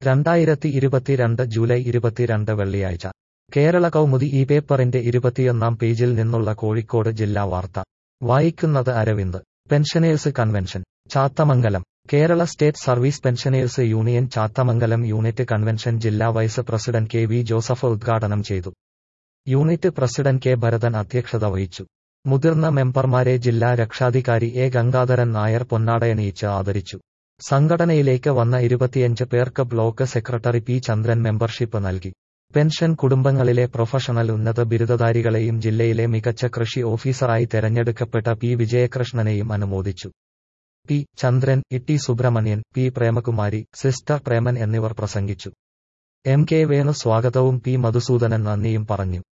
രണ്ടായിരത്തി ഇരുപത്തിരണ്ട് ജൂലൈ ഇരുപത്തിരണ്ട് വെള്ളിയാഴ്ച കേരള കൗമുദി ഈ പേപ്പറിന്റെ ഇരുപത്തിയൊന്നാം പേജിൽ നിന്നുള്ള കോഴിക്കോട് ജില്ലാ വാർത്ത വായിക്കുന്നത് Aravind pensioners convention Chathamangalam Kerala state service pensioners union Chathamangalam unit convention ജില്ലാ vice president K V Joseph ഉദ്ഘാടനം ചെയ്തു യൂണിറ്റ് പ്രസിഡന്റ് കെ ഭരതൻ അധ്യക്ഷത വഹിച്ചു മുതിർന്ന മെമ്പർമാരെ ജില്ലാ രക്ഷാധികാരി എ ഗംഗാധരൻ നായർ പൊന്നാടയണിയിച്ച് ആദരിച്ചു സംഘടനയിലേക്ക് വന്ന ഇരുപത്തിയഞ്ച് പേർക്ക് block secretary P Chandran membership നൽകി പെൻഷൻ കുടുംബങ്ങളിലെ പ്രൊഫഷണൽ ഉന്നത ബിരുദധാരികളെയും ജില്ലയിലെ മികച്ച കൃഷി ഓഫീസറായി തെരഞ്ഞെടുക്കപ്പെട്ട പി വിജയകൃഷ്ണനെയും അനുമോദിച്ചു P Chandran Itty Subramanian P Premakumari sister Preman എന്നിവർ പ്രസംഗിച്ചു എം കെ വേണു സ്വാഗതവും പി മധുസൂദനൻ നന്ദിയും പറഞ്ഞു